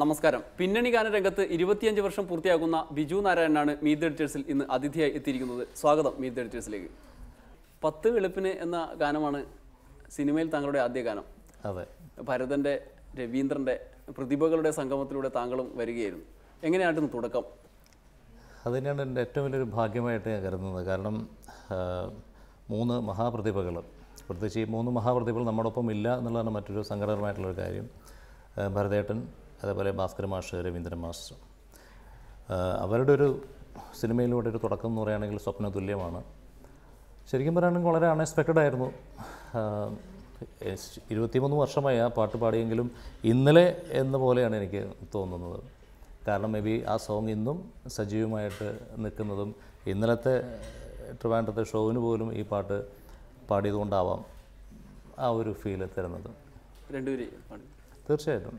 നമസ്കാരം പിന്നണി ഗാന രംഗത്ത് ഇരുപത്തിയഞ്ച് വർഷം പൂർത്തിയാക്കുന്ന ബിജു നാരായണനാണ് മീറ്റ് എഡിറ്റേഴ്സിൽ ഇന്ന് അതിഥിയായി എത്തിയിരിക്കുന്നത് സ്വാഗതം മീറ്റ് എഡിറ്റേഴ്സിലേക്ക് പത്ത് വെളുപ്പിന് എന്ന ഗാനമാണ് സിനിമയിൽ താങ്കളുടെ ആദ്യ ഗാനം അതെ ഭരതൻ്റെ രവീന്ദ്രൻ്റെ പ്രതിഭകളുടെ സംഗമത്തിലൂടെ താങ്കളും വരികയായിരുന്നു എങ്ങനെയായിരുന്നു തുടക്കം അത് തന്നെയാണ് എൻ്റെ ഏറ്റവും വലിയൊരു ഭാഗ്യമായിട്ട് ഞാൻ കരുതുന്നത് കാരണം ആ, മൂന്ന് മഹാപ്രതിഭകൾ പ്രത്യേകിച്ച് ഈ മൂന്ന് മഹാപ്രതിഭകൾ നമ്മോടൊപ്പം ഇല്ല എന്നുള്ളതാണ് മറ്റൊരു സങ്കടകരമായിട്ടുള്ളൊരു കാര്യം ആ, ഭരതേട്ടൻ അതേപോലെ ഭാസ്കര മാഷ് രവീന്ദ്രൻ മാസ്റ്റർ ആ, അവരുടെ ഒരു സിനിമയിലൂടെ ഒരു തുടക്കം എന്ന് പറയുകയാണെങ്കിൽ സ്വപ്ന തുല്യമാണ് ശരിക്കും പറയുകയാണെങ്കിൽ വളരെ അൺഎക്സ്പെക്റ്റഡ് ആയിരുന്നു ആഹ് എസ് ഇരുപത്തിമൂന്ന് വർഷമായി ആ പാട്ട് പാടിയെങ്കിലും ഇന്നലെ എന്ന പോലെയാണ് എനിക്ക് തോന്നുന്നത് കാരണം മേ ബി ആ സോങ് ഇന്നും സജീവമായിട്ട് നിൽക്കുന്നതും ഇന്നലത്തെ ട്രിവാൻഡ്രത്തെ ഷോവിന് പോലും ഈ പാട്ട് പാടിയതുകൊണ്ടാവാം ആ ഒരു ഫീൽ തരുന്നത് രണ്ടുപേരും പാടി തീർച്ചയായിട്ടും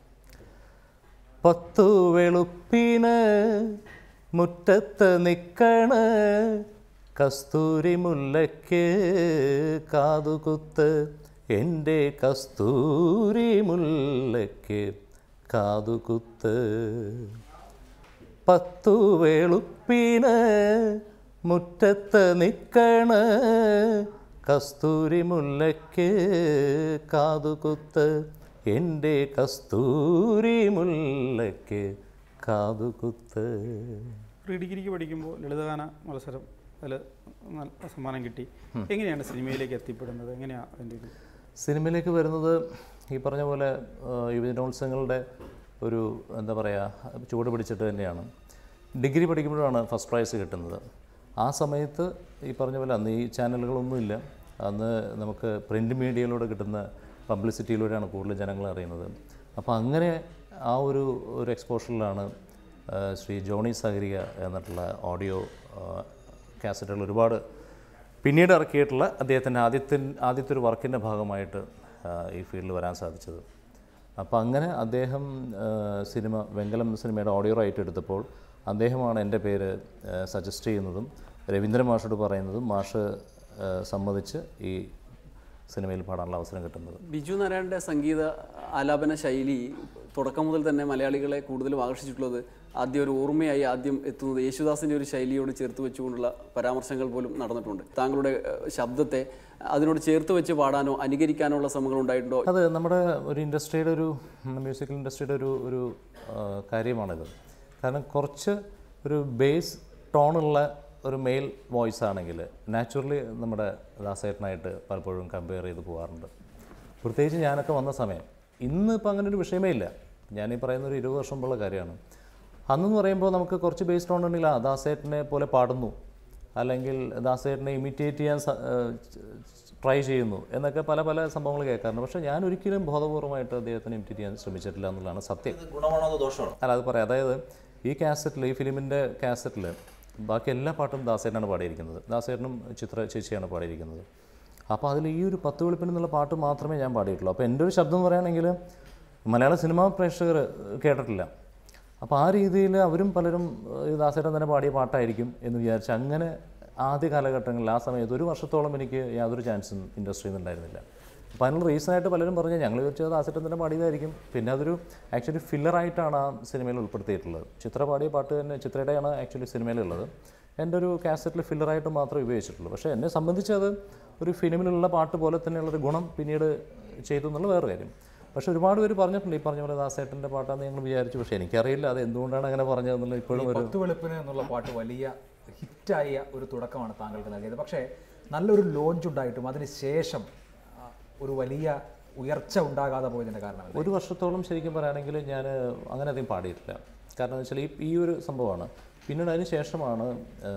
പത്തു വെളുപ്പിന് മുറ്റത്ത് നിക്കണ കസ്തൂരി മുല്ലയ്ക്ക് കാതുകുത്ത് എൻ്റെ കസ്തൂരി മുല്ലയ്ക്ക് കാതുകുത്ത് പത്തു വെളുപ്പിന് മുറ്റത്ത് നിക്കണ കസ്തൂരി മുല്ലയ്ക്ക് കാതുകുത്ത് എൻ്റെ കസ്തൂരി മുല്ലയ്ക്ക് കാതുകുത്ത് പ്രീ ഡിഗ്രിക്ക് പഠിക്കുമ്പോൾ ലളിതഗാന മത്സരം അതിൽ നല്ല സമ്മാനം കിട്ടി എങ്ങനെയാണ് സിനിമയിലേക്ക് എത്തിപ്പെടുന്നത് എങ്ങനെയാണ് അതിൻ്റെ ഒരു സിനിമയിലേക്ക് വരുന്നത് ഈ പറഞ്ഞ പോലെ ആ, യുവജനോത്സവങ്ങളുടെ ഒരു എന്താ പറയുക ചൂട് പിടിച്ചിട്ട് തന്നെയാണ് ഡിഗ്രി പഠിക്കുമ്പോഴാണ് ഫസ്റ്റ് പ്രൈസ് കിട്ടുന്നത് ആ സമയത്ത് ഈ പറഞ്ഞ പോലെ അന്ന് ഈ ചാനലുകളൊന്നുമില്ല അന്ന് നമുക്ക് പ്രിൻ്റ് മീഡിയയിലൂടെ കിട്ടുന്ന പബ്ലിസിറ്റിയിലൂടെയാണ് കൂടുതൽ ജനങ്ങൾ അറിയുന്നത് അപ്പോൾ അങ്ങനെ ആ ഒരു ഒരു എക്സ്പോഷറിലാണ് ആ, ശ്രീ ജോണി സഹരിക എന്നിട്ടുള്ള ഓഡിയോ കാസറ്റുകൾ ഒരുപാട് പിന്നീട് ഇറക്കിയിട്ടുള്ള അദ്ദേഹത്തിൻ്റെ ആദ്യത്തെ ആദ്യത്തെ ഒരു വർക്കിൻ്റെ ഭാഗമായിട്ട് ആ, ഈ ഫീൽഡിൽ വരാൻ സാധിച്ചത് അപ്പോൾ അങ്ങനെ അദ്ദേഹം ആ, സിനിമ വെങ്കലം സിനിമയുടെ ഓഡിയോ റൈറ്റ് എടുത്തപ്പോൾ അദ്ദേഹമാണ് എൻ്റെ പേര് സജസ്റ്റ് ചെയ്യുന്നതും രവീന്ദ്രൻ മാഷോട് പറയുന്നതും മാഷ് ആ, സമ്മതിച്ച് ഈ സിനിമയിൽ പാടാനുള്ള അവസരം കിട്ടുന്നത് ബിജു നാരായണൻ്റെ സംഗീത ആലാപന ശൈലി തുടക്കം മുതൽ തന്നെ മലയാളികളെ കൂടുതലും ആകർഷിച്ചിട്ടുള്ളത് ആദ്യം ഒരു ഓർമ്മയായി ആദ്യം എത്തുന്നത് യേശുദാസിൻ്റെ ഒരു ശൈലിയോട് ചേർത്ത് വെച്ചുകൊണ്ടുള്ള പരാമർശങ്ങൾ പോലും നടന്നിട്ടുണ്ട് താങ്കളുടെ ഏഹ്, ശബ്ദത്തെ അതിനോട് ചേർത്ത് വെച്ച് പാടാനോ അനുകരിക്കാനോ ഉള്ള ശ്രമങ്ങൾ ഉണ്ടായിട്ടുണ്ടോ അത് നമ്മുടെ ഒരു ഇൻഡസ്ട്രിയുടെ ഒരു മ്യൂസിക്കൽ ഇൻഡസ്ട്രിയുടെ ഒരു ഒരു ആ, കാര്യമാണിത് കാരണം കുറച്ച് ഒരു ബേസ് ടോണുള്ള ഒരു മെയിൽ വോയിസ് ആണെങ്കിൽ നാച്ചുറലി നമ്മുടെ ദാസേട്ടനായിട്ട് പലപ്പോഴും കമ്പയർ ചെയ്ത് പോകാറുണ്ട് പ്രത്യേകിച്ച് ഞാനൊക്കെ വന്ന സമയം ഇന്ന് ഇപ്പോൾ അങ്ങനെ ഒരു വിഷയമേ ഇല്ല ഞാനീ പറയുന്ന ഒരു ഇരുപത് വർഷം മുമ്പുള്ള കാര്യമാണ് അന്നെന്ന് പറയുമ്പോൾ നമുക്ക് കുറച്ച് ബേസ് ടോൺ ഉണ്ടെങ്കിൽ ആ ദാസേട്ടനെ പോലെ പാടുന്നു അല്ലെങ്കിൽ ദാസേട്ടനെ ഇമിറ്റേറ്റ് ചെയ്യാൻ ട്രൈ ചെയ്യുന്നു എന്നൊക്കെ പല പല സംഭവങ്ങൾ കേൾക്കാറുണ്ട് പക്ഷേ ഞാൻ ഒരിക്കലും ബോധപൂർവമായിട്ട് അദ്ദേഹത്തിനെ ഇമിറ്റേറ്റ് ചെയ്യാൻ ശ്രമിച്ചിട്ടില്ല എന്നുള്ളതാണ് സത്യം ഗുണമാണോ അതോ ദോഷമാണോ അല്ല അത് പറയാം അതായത് ഈ കാസറ്റിൽ ഈ ഫിലിമിൻ്റെ കാസറ്റിൽ ബാക്കി എല്ലാ പാട്ടും ദാസേട്ടനാണ് പാടിയിരിക്കുന്നത് ദാസേട്ടനും ചിത്ര ചേച്ചിയാണ് പാടിയിരിക്കുന്നത് അപ്പോൾ അതിൽ ഈ ഒരു പത്ത് വെളുപ്പിന് എന്നുള്ള പാട്ട് മാത്രമേ ഞാൻ പാടിയിട്ടുള്ളൂ അപ്പോൾ എൻ്റെ ഒരു ശബ്ദം എന്ന് പറയുകയാണെങ്കിൽ മലയാള സിനിമാ പ്രേക്ഷകർ കേട്ടിട്ടില്ല അപ്പോൾ ആ രീതിയിൽ അവരും പലരും ഏഹ്, ഈ ദാസേട്ടൻ തന്നെ പാടിയ പാട്ടായിരിക്കും എന്ന് വിചാരിച്ച് അങ്ങനെ ആദ്യ കാലഘട്ടങ്ങളിൽ ആ സമയത്ത് ഒരു വർഷത്തോളം എനിക്ക് യാതൊരു ചാൻസും ഇൻഡസ്ട്രിയിൽ നിന്നുണ്ടായിരുന്നില്ല അപ്പോൾ അതിനുള്ള റീസണായിട്ട് പലരും പറഞ്ഞു ഞങ്ങൾ വിചാരിച്ചത് ദാസേട്ടൻ തന്നെ പാടിയതായിരിക്കും പിന്നെ അതൊരു ആക്ച്വലി ഫില്ലറായിട്ടാണ് ആ സിനിമയിൽ ഉൾപ്പെടുത്തിയിട്ടുള്ളത് ചിത്ര പാടിയ പാട്ട് തന്നെ ചിത്രയുടെയാണ് ആക്ച്വലി സിനിമയിലുള്ളത് എൻ്റെ ഒരു കാസറ്റിൽ ഫില്ലറായിട്ട് മാത്രമേ ഉപയോഗിച്ചിട്ടുള്ളൂ പക്ഷേ എന്നെ സംബന്ധിച്ച് അത് ഒരു ഫിലിമിലുള്ള പാട്ട് പോലെ തന്നെയുള്ളൊരു ഗുണം പിന്നീട് ചെയ്തു എന്നുള്ള വേറെ കാര്യം പക്ഷേ ഒരുപാട് പേര് പറഞ്ഞിട്ടുണ്ട് ഈ പറഞ്ഞ പോലെ ദാസേട്ടൻ്റെ പാട്ടാന്ന് ഞങ്ങൾ വിചാരിച്ചു പക്ഷേ എനിക്കറിയില്ല അത് എന്തുകൊണ്ടാണ് അങ്ങനെ പറഞ്ഞതെന്നുള്ള ഇപ്പോഴും ഒരു പത്ത് വെളുപ്പിന് എന്നുള്ള പാട്ട് വലിയ ഹിറ്റായ ഒരു തുടക്കമാണ് താങ്കൾക്ക് നൽകിയത് പക്ഷേ നല്ലൊരു ലോഞ്ച് ഉണ്ടായിട്ടും അതിന് ശേഷം ആ, ഒരു വലിയ ഉയർച്ച ഉണ്ടാകാതെ പോയതിൻ്റെ കാരണം ഒരു വർഷത്തോളം ശരിക്കും പറയുകയാണെങ്കിൽ ഞാൻ അങ്ങനെ അധികം പാടിയിട്ടില്ല കാരണം എന്ന് വെച്ചാൽ ഈ ഈ ഒരു സംഭവമാണ് പിന്നീട് അതിന് ശേഷമാണ്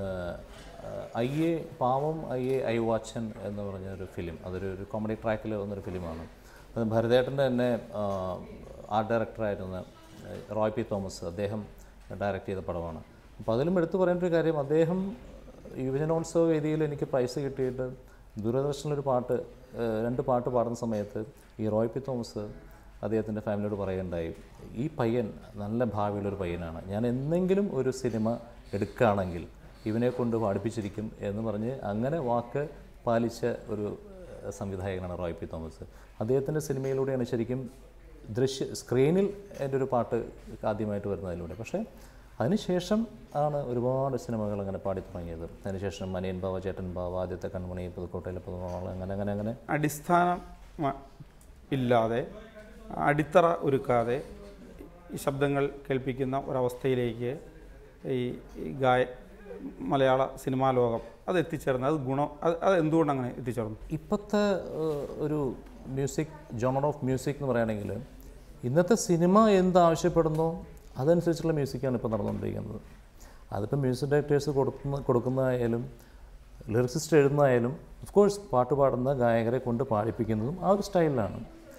I A Pavam I A Ivachan എന്ന് പറഞ്ഞ ഒരു ഫിലിം അതൊരു ഒരു കോമഡി ട്രാക്കിൽ വന്നൊരു ഫിലിമാണ് അത് ഭരതേട്ടൻ്റെ തന്നെ ആർട്ട് ഡയറക്ടറായിരുന്ന ഏഹ്, റോയ് പി തോമസ് അദ്ദേഹം ഡയറക്റ്റ് ചെയ്ത പടമാണ് അപ്പോൾ അതിലും എടുത്തു പറയേണ്ട ഒരു കാര്യം അദ്ദേഹം യുവജനോത്സവ വേദിയിൽ എനിക്ക് പ്രൈസ് കിട്ടിയിട്ട് ദൂരദർശനിലൊരു പാട്ട് ഏഹ്, രണ്ട് പാട്ട് പാടുന്ന സമയത്ത് ഈ റോയ് പി തോമസ് അദ്ദേഹത്തിൻ്റെ ഫാമിലിയോട് പറയുകയുണ്ടായി ഈ പയ്യൻ നല്ല ഭാവിയുള്ളൊരു പയ്യനാണ് ഞാൻ എന്തെങ്കിലും ഒരു സിനിമ എടുക്കുകയാണെങ്കിൽ ഇവനെ കൊണ്ട് പാടിപ്പിച്ചിരിക്കും എന്ന് പറഞ്ഞ് അങ്ങനെ വാക്ക് പാലിച്ച ഒരു ഏഹ്, സംവിധായകനാണ് റോയ് പി തോമസ് അദ്ദേഹത്തിൻ്റെ സിനിമയിലൂടെയാണ് ശരിക്കും ദൃശ്യ സ്ക്രീനിൽ എൻ്റെ ഒരു പാട്ട് ആദ്യമായിട്ട് വരുന്നതിലൂടെ പക്ഷേ അതിനുശേഷം ആണ് ഒരുപാട് സിനിമകൾ അങ്ങനെ പാടി തുടങ്ങിയത് അതിനുശേഷം മനിയൻ ബാവ ചേട്ടൻ ബാവ ആദ്യത്തെ കൺമണി പുതുക്കോട്ടയിലെ പുതുമോൾ അങ്ങനെ അങ്ങനെ അങ്ങനെ അടിസ്ഥാനം മ- ഇല്ലാതെ അടിത്തറ ഒരുക്കാതെ ഈ ശബ്ദങ്ങൾ കേൾപ്പിക്കുന്ന ഒരവസ്ഥയിലേക്ക് ഈ ഈ ഗായ മലയാള സിനിമാ ലോകം അത് എത്തിച്ചേർന്നത് അത് ഗുണം അത് അത് എന്തുകൊണ്ട് അങ്ങനെ എത്തിച്ചേർന്നു ഇപ്പോഴത്തെ ഏഹ്, ഒരു മ്യൂസിക് ജോണർ ഓഫ് മ്യൂസിക് എന്ന് പറയുകയാണെങ്കിൽ ഇന്നത്തെ സിനിമ എന്ത് ആവശ്യപ്പെടുന്നോ അതനുസരിച്ചുള്ള മ്യൂസിക്കാണ് ഇപ്പോൾ നടന്നുകൊണ്ടിരിക്കുന്നത് അതിപ്പോൾ മ്യൂസിക് ഡയറക്ടേഴ്സ് കൊടുക്കുന്ന കൊടുക്കുന്നതായാലും ലിറിക്സിസ്റ്റ് എഴുതുന്നതായാലും ഓഫ് കോഴ്സ് പാട്ട് പാടുന്ന ഗായകരെ കൊണ്ട് പാടിപ്പിക്കുന്നതും ആ ഒരു സ്റ്റൈലിലാണ്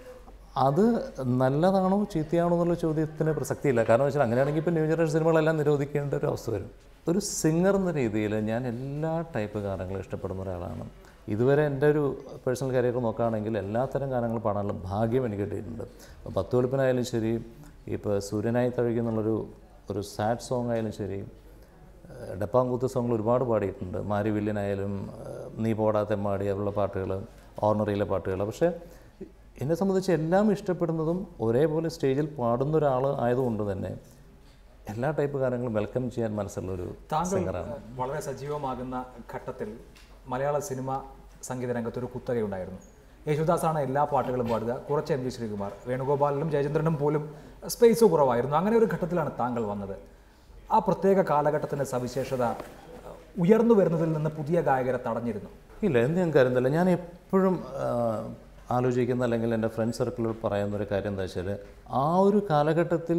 അത് നല്ലതാണോ ചീത്തയാണോ എന്നുള്ള ചോദ്യത്തിന് പ്രസക്തിയില്ല കാരണം വെച്ചാൽ അങ്ങനെയാണെങ്കിൽ ഇപ്പോൾ ന്യൂ ജനറേഷൻ സിനിമകളെല്ലാം നിരോധിക്കേണ്ട ഒരു അവസ്ഥ വരും ഒരു സിംഗർ എന്ന രീതിയിൽ ഞാൻ എല്ലാ ടൈപ്പ് ഗാനങ്ങളും ഇഷ്ടപ്പെടുന്ന ഒരാളാണ് ഇതുവരെ എൻ്റെ ഒരു പേഴ്സണൽ കരിയർ നോക്കുകയാണെങ്കിൽ എല്ലാത്തരം ഗാനങ്ങൾ പാടാനുള്ള ഭാഗ്യം എനിക്ക് കിട്ടിയിട്ടുണ്ട് ഇപ്പോൾ പത്ത് വെളുപ്പിനായാലും ശരി ഇപ്പോൾ സൂര്യനായി തഴുകി എന്നുള്ളൊരു ഒരു സാഡ് സോങ് ആയാലും ശരി ഏഹ് ഡപ്പാങ്കൂത്ത് സോങ്ങിൽ ഒരുപാട് പാടിയിട്ടുണ്ട് മാരി വില്യനായാലും ഏഹ് നീ പോടാ തെമ്മാടി അതുള്ള പാട്ടുകൾ ഓർണറിയിലെ പാട്ടുകൾ പക്ഷേ എന്നെ സംബന്ധിച്ച് എല്ലാം ഇഷ്ടപ്പെടുന്നതും ഒരേപോലെ സ്റ്റേജിൽ പാടുന്ന ഒരാൾ ആയതുകൊണ്ട് തന്നെ എല്ലാ ടൈപ്പ് ഗാനങ്ങളും വെൽക്കം ചെയ്യാൻ മനസ്സുള്ള ഒരു താങ്കൾ സിംഗറാണ് വളരെ സജീവമാകുന്ന ഘട്ടത്തിൽ മലയാള സിനിമ സംഗീത രംഗത്ത് ഒരു കുത്തകയുണ്ടായിരുന്നു യേശുദാസാണ് എല്ലാ പാട്ടുകളും പാടുക കുറച്ച് എം ജി ശ്രീകുമാർ വേണുഗോപാലിനും ജയചന്ദ്രനും പോലും സ്പേസ് കുറവായിരുന്നു അങ്ങനെ ഒരു ഘട്ടത്തിലാണ് താങ്കൾ വന്നത് ആ പ്രത്യേക കാലഘട്ടത്തിൻ്റെ സവിശേഷത അഹ്, ഉയർന്നു വരുന്നതിൽ നിന്ന് പുതിയ ഗായകരെ തടഞ്ഞിരുന്നു ഇല്ല എന്ത് ഞാൻ കരുതില്ല ഞാൻ എപ്പോഴും ആ, ആലോചിക്കുന്ന അല്ലെങ്കിൽ എൻ്റെ ഫ്രണ്ട് സർക്കിളിൽ പറയുന്ന ഒരു കാര്യം എന്താ വെച്ചാൽ ആ ഒരു കാലഘട്ടത്തിൽ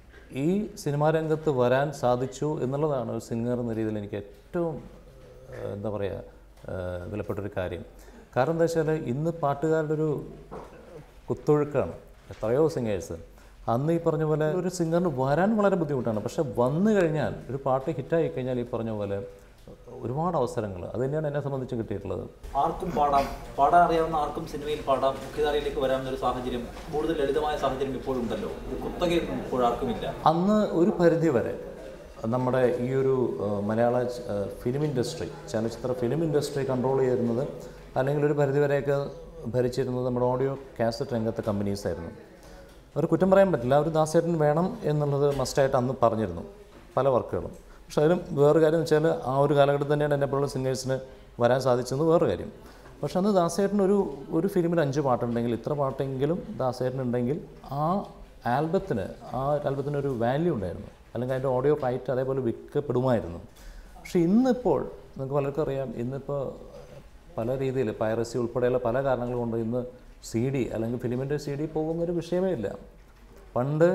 ഈ സിനിമാ രംഗത്ത് വരാൻ സാധിച്ചു എന്നുള്ളതാണ് ഒരു സിംഗർ എന്ന രീതിയിൽ എനിക്ക് ഏറ്റവും ആ, എന്താ പറയുക ആ, വിലപ്പെട്ടൊരു കാര്യം കാരണം എന്താ വെച്ചാൽ ഇന്ന് പാട്ടുകാരുടെ ഒരു കുത്തൊഴുക്കാണ് എത്രയോ സിംഗേഴ്സ് അന്ന് ഈ പറഞ്ഞ പോലെ ഒരു സിംഗറിന് വരാൻ വളരെ ബുദ്ധിമുട്ടാണ് പക്ഷെ വന്നു കഴിഞ്ഞാൽ ഒരു പാട്ട് ഹിറ്റായി കഴിഞ്ഞാൽ ഈ പറഞ്ഞ പോലെ ഒരുപാട് അവസരങ്ങൾ അത് തന്നെയാണ് എന്നെ സംബന്ധിച്ച് കിട്ടിയിട്ടുള്ളത് ആർക്കും പാടാം പാടാൻ അറിയാവുന്ന ആർക്കും സിനിമയിൽ പാടാം മുഖ്യധാരയിലേക്ക് വരാവുന്ന ഒരു സാഹചര്യം കൂടുതൽ ലളിതമായ സാഹചര്യം ഇപ്പോഴുണ്ടല്ലോ ഇത് കുത്തകയൊന്നും ഇപ്പോഴാർക്കുമില്ല അന്ന് ഒരു പരിധി വരെ നമ്മുടെ ഈ ഒരു ആ, മലയാള ച- ആ, ഫിലിം ഇൻഡസ്ട്രി ചലച്ചിത്ര ഫിലിം ഇൻഡസ്ട്രി കൺട്രോൾ ചെയ്യുന്നത് അല്ലെങ്കിൽ ഒരു പരിധി വരെയൊക്കെ ഭരിച്ചിരുന്നത് നമ്മുടെ ഓഡിയോ കാസറ്റ് രംഗത്തെ കമ്പനീസ് ആയിരുന്നു ഒരു കുറ്റം പറയാൻ പറ്റില്ല ഒരു ദാസേട്ടൻ വേണം എന്നുള്ളത് മസ്റ്റായിട്ട് അന്ന് പറഞ്ഞിരുന്നു പല വർക്കുകളും പക്ഷെ അതിലും വേറെ കാര്യം എന്ന് വെച്ചാൽ ആ ഒരു കാലഘട്ടത്തിൽ തന്നെയാണ് എന്നെ പോലുള്ള സിംഗേഴ്സിന് വരാൻ സാധിച്ചത് വേറെ കാര്യം പക്ഷെ അന്ന് ദാസേട്ടൻ ഒരു ഒരു ഫിലിമിൽ അഞ്ച് പാട്ടുണ്ടെങ്കിൽ ഇത്ര പാട്ടെങ്കിലും ദാസേട്ടനുണ്ടെങ്കിൽ ആ ആൽബത്തിന് ആ ആൽബത്തിന് ഒരു വാല്യൂ ഉണ്ടായിരുന്നു അല്ലെങ്കിൽ അതിൻ്റെ ഓഡിയോ റൈറ്റ് അതേപോലെ വിൽക്കപ്പെടുമായിരുന്നു പക്ഷേ ഇന്നിപ്പോൾ നിങ്ങൾക്ക് പലർക്കും അറിയാം ഇന്നിപ്പോൾ പല രീതിയിൽ പൈറസി ഉൾപ്പെടെയുള്ള പല കാരണങ്ങൾ കൊണ്ട് ഇന്ന് സി ഡി അല്ലെങ്കിൽ ഫിലിമിൻ്റെ സി ഡി പോകുന്നൊരു വിഷയമേ ഇല്ല പണ്ട്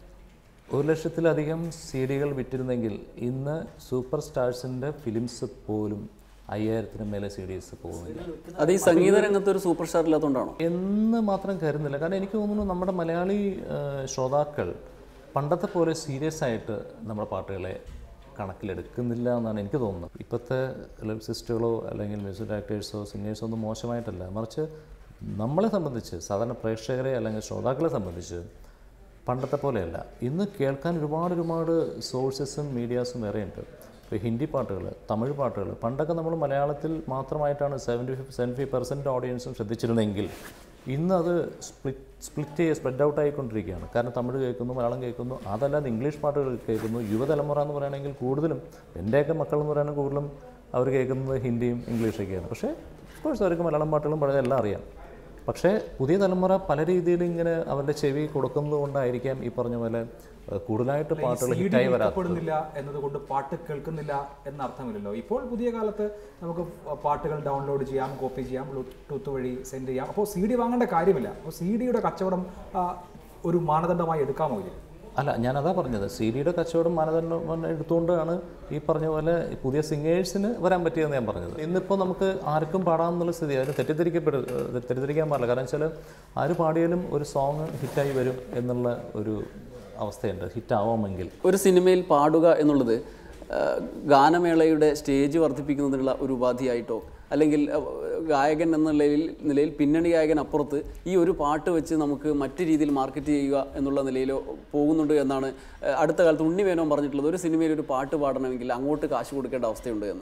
ഒരു ലക്ഷത്തിലധികം സി ഡികൾ വിറ്റിരുന്നെങ്കിൽ ഇന്ന് സൂപ്പർ സ്റ്റാർസിൻ്റെ ഫിലിംസ് പോലും അയ്യായിരത്തിന് മേലെ സി ഡീസ് പോകുന്നില്ല അത് ഈ സംഗീത രംഗത്ത് ഒരു സൂപ്പർ സ്റ്റാർ ഇല്ലാത്തതുകൊണ്ടാണോ എന്ന് മാത്രം കരുതുന്നില്ല കാരണം എനിക്ക് തോന്നുന്നു നമ്മുടെ മലയാളി ആ, ശ്രോതാക്കൾ പണ്ടത്തെ പോലെ സീരിയസ് ആയിട്ട് നമ്മുടെ പാട്ടുകളെ കണക്കിലെടുക്കുന്നില്ല എന്നാണ് എനിക്ക് തോന്നുന്നത് ഇപ്പോഴത്തെ ലിറിസിസ്റ്റുകളോ അല്ലെങ്കിൽ മ്യൂസിക് ഡയറക്ടേഴ്സോ സിംഗേഴ്സോ ഒന്നും മോശമായിട്ടല്ല മറിച്ച് നമ്മളെ സംബന്ധിച്ച് സാധാരണ പ്രേക്ഷകരെ അല്ലെങ്കിൽ ശ്രോതാക്കളെ സംബന്ധിച്ച് പണ്ടത്തെ പോലെയല്ല ഇന്ന് കേൾക്കാൻ ഒരുപാട് ഒരുപാട് സോഴ്സസും മീഡിയാസും വേറെയുണ്ട് ഇപ്പോൾ ഹിന്ദി പാട്ടുകൾ തമിഴ് പാട്ടുകൾ പണ്ടൊക്കെ നമ്മൾ മലയാളത്തിൽ മാത്രമായിട്ടാണ് seventy five seventy five percent ഓഡിയൻസും ശ്രദ്ധിച്ചിരുന്നെങ്കിൽ ഇന്ന് അത് സ്പ്ലിറ്റ് സ്പ്ലിറ്റ് ചെയ്ത് സ്പ്രെഡ് ഔട്ട് ആയിക്കൊണ്ടിരിക്കുകയാണ് കാരണം തമിഴ് കേൾക്കുന്നു മലയാളം കേൾക്കുന്നു അതല്ലാതെ ഇംഗ്ലീഷ് പാട്ടുകൾ കേൾക്കുന്നു യുവതലമുറ എന്ന് പറയുകയാണെങ്കിൽ കൂടുതലും എൻ്റെയൊക്കെ മക്കൾ എന്ന് പറയുന്നത് കൂടുതലും അവർ കേൾക്കുന്നത് ഹിന്ദിയും ഇംഗ്ലീഷൊക്കെയാണ് പക്ഷേ കോഴ്സ് അവർക്ക് മലയാളം പാട്ടുകളും പഴയ എല്ലാം അറിയാം പക്ഷേ പുതിയ തലമുറ പല രീതിയിൽ ഇങ്ങനെ അവരുടെ ചെവി കൊടുക്കുന്നത് കൊണ്ടായിരിക്കാം ഈ പറഞ്ഞ പോലെ ഏഹ്, കൂടുതലായിട്ട് പാട്ടുകൾ CD ഹിറ്റായി വരാത്തത് വിൽക്കപ്പെടുന്നില്ല എന്നതുകൊണ്ട് പാട്ട് കേൾക്കുന്നില്ല എന്ന അർത്ഥമില്ലല്ലോ ഇപ്പോൾ പുതിയ കാലത്ത് നമുക്ക് പാട്ടുകൾ ഡൗൺലോഡ് ചെയ്യാം കോപ്പി ചെയ്യാം ബ്ലൂടൂത്ത് വഴി സെൻഡ് ചെയ്യാം അപ്പോൾ സി ഡി വാങ്ങേണ്ട കാര്യമില്ല അപ്പോൾ സി ഡിയുടെ കച്ചവടം ആ, ഒരു മാനദണ്ഡമായി എടുക്കാമോ ഇത് അല്ല ഞാനതാ പറഞ്ഞത് സി ഡിയുടെ കച്ചവടം മാനദണ്ഡം എടുത്തുകൊണ്ടാണ് ഈ പറഞ്ഞ പോലെ ഈ പുതിയ സിംഗേഴ്സിന് വരാൻ പറ്റിയെന്ന് ഞാൻ പറഞ്ഞത് ഇന്നിപ്പോൾ നമുക്ക് ആർക്കും പാടാമെന്നുള്ള സ്ഥിതി അതിന് തെറ്റിദ്ധരിക്കപ്പെടു ഏഹ് തെറ്റിദ്ധരിക്കാൻ പാടില്ല കാരണം വെച്ചാൽ ആര് പാടിയാലും ഒരു സോങ് ഹിറ്റായി വരും എന്നുള്ള ഒരു അവസ്ഥയുണ്ട് ഹിറ്റാവാമെങ്കിൽ ഒരു സിനിമയിൽ പാടുക എന്നുള്ളത് ആ, ഗാനമേളയുടെ സ്റ്റേജ് വർദ്ധിപ്പിക്കുന്നതിനുള്ള ഒരു ഉപാധിയായിട്ടോ അല്ലെങ്കിൽ ആ, ഗായകൻ എന്ന നിലയിൽ നിലയിൽ പിന്നണി ഗായകൻ അപ്പുറത്ത് ഈ ഒരു പാട്ട് വെച്ച് നമുക്ക് മറ്റു രീതിയിൽ മാർക്കറ്റ് ചെയ്യുക എന്നുള്ള നിലയിലോ പോകുന്നുണ്ട് എന്നാണ് ആ, അടുത്ത കാലത്ത് ഉണ്ണി വേനോൻ പറഞ്ഞിട്ടുള്ളത് ഒരു സിനിമയിൽ ഒരു പാട്ട് പാടണമെങ്കിൽ അങ്ങോട്ട് കാശ് കൊടുക്കേണ്ട അവസ്ഥയുണ്ട് എന്ന്